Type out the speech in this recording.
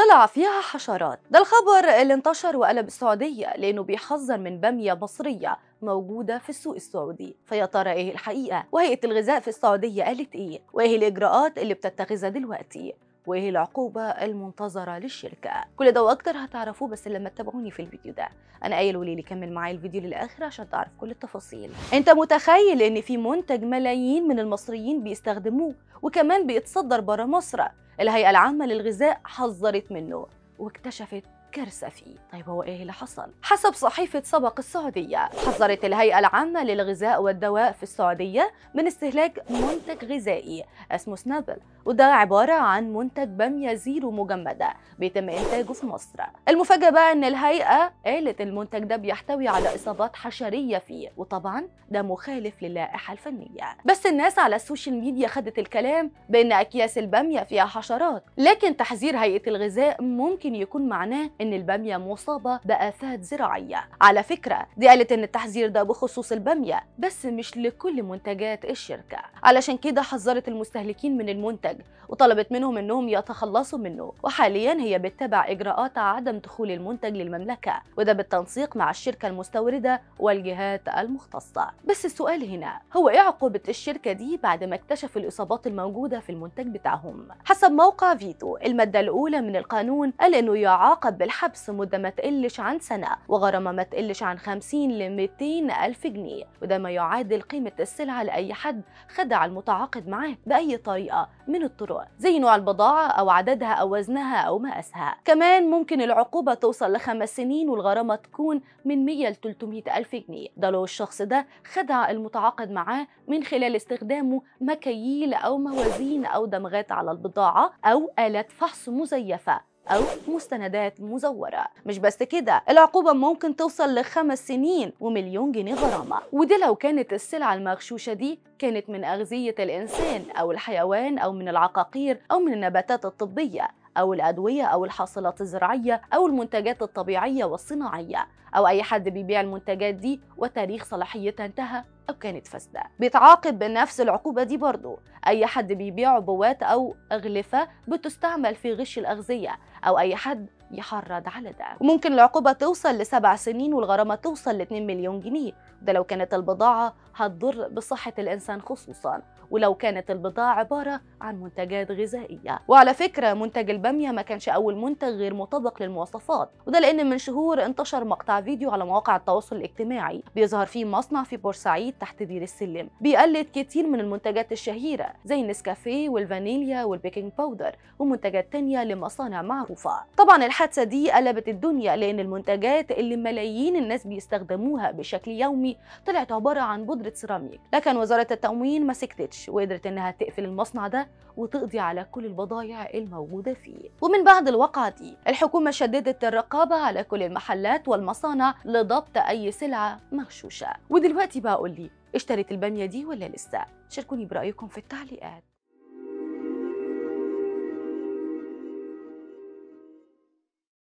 طلع فيها حشرات ده الخبر اللي انتشر وقلب السعودية لأنه بيحذر من بامية مصرية موجودة في السوق السعودي فيا ترى ايه الحقيقة وهيئة الغذاء في السعودية قالت ايه وايه الإجراءات اللي بتتخذها دلوقتي وايه العقوبة المنتظرة للشركة كل ده واكتر هتعرفوه بس لما تتابعوني في الفيديو ده انا ايل وليلي كمل معايا الفيديو للاخر عشان تعرف كل التفاصيل انت متخيل ان في منتج ملايين من المصريين بيستخدموه وكمان بيتصدر برا مصر الهيئة العامة للغذاء حذرت منه واكتشفت كارثة فيه طيب هو إيه اللي حصل؟ حسب صحيفة سبق السعودية حذرت الهيئة العامة للغذاء والدواء في السعودية من استهلاك منتج غذائي اسمه سنابل وده عبارة عن منتج بامية زيرو مجمدة بيتم إنتاجه في مصر المفاجأة بقى إن الهيئة قالت المنتج ده بيحتوي على إصابات حشرية فيه وطبعا ده مخالف للائحة الفنية بس الناس على السوشيال ميديا خدت الكلام بأن أكياس البامية فيها حشرات لكن تحذير هيئة الغذاء ممكن يكون معناه إن البامية مصابة بآفات زراعية على فكرة دي قالت إن التحذير ده بخصوص البامية بس مش لكل منتجات الشركة علشان كده حذرت المستهلكين من المنتج وطلبت منهم إنهم يتخلصوا منه وحاليا هي بتتبع إجراءات عدم دخول المنتج للمملكة وده بالتنسيق مع الشركة المستوردة والجهات المختصة بس السؤال هنا هو إيه عقوبة الشركة دي بعد ما اكتشفوا الإصابات الموجودة في المنتج بتاعهم حسب موقع فيتو المادة الأولى من القانون قال إنه يعاقب بالحبس مدة ما تقلش عن سنة وغرامة ما تقلش عن 50 ل 200 ألف جنيه وده ما يعادل قيمة السلعة لأي حد خدع المتعاقد معاه بأي طريقة من الطرق زي نوع البضاعة أو عددها أو وزنها أو مقاسها كمان ممكن العقوبة توصل لخمس سنين والغرامة تكون من 100 ل 300 ألف جنيه ده لو الشخص ده خدع المتعاقد معاه من خلال استخدامه مكاييل أو موازين أو دمغات على البضاعة أو آلات فحص مزيفة أو مستندات مزورة مش بس كده العقوبة ممكن توصل لخمس سنين ومليون جنيه غرامة ودي لو كانت السلعة المغشوشة دي كانت من أغذية الإنسان أو الحيوان أو من العقاقير أو من النباتات الطبية أو الأدوية أو الحاصلات الزراعية أو المنتجات الطبيعية والصناعية أو أي حد بيبيع المنتجات دي وتاريخ صلاحيتها انتهى أو كانت فاسدة بيتعاقب بنفس العقوبة دي برضو أي حد بيبيع عبوات أو أغلفة بتستعمل في غش الأغذية أو أي حد يحرض على ده وممكن العقوبة توصل لسبع سنين والغرامة توصل ل 2 مليون جنيه ده لو كانت البضاعة هتضر بصحة الإنسان خصوصا ولو كانت البضاعة عبارة عن منتجات غذائية وعلى فكرة منتج البامية ما كانش أول منتج غير مطابق للمواصفات وده لأن من شهور انتشر مقطع فيديو على مواقع التواصل الاجتماعي بيظهر فيه مصنع في بورسعيد تحت دير السلم بيقلد كتير من المنتجات الشهيرة زي النسكافيه والفانيليا والبيكنج باودر ومنتجات تانية لمصانع معروفة طبعا الحادثة دي قلبت الدنيا لأن المنتجات اللي ملايين الناس بيستخدموها بشكل يومي طلعت عبارة عن بودرة سيراميك لكن وزارة التموين ما سكتتش وقدرت انها تقفل المصنع ده وتقضي على كل البضائع الموجودة فيه ومن بعد الواقعة دي الحكومة شددت الرقابة على كل المحلات والمصانع لضبط أي سلعة مغشوشة ودلوقتي بقى قول لي اشتريت البامية دي ولا لسه؟ شاركوني برأيكم في التعليقات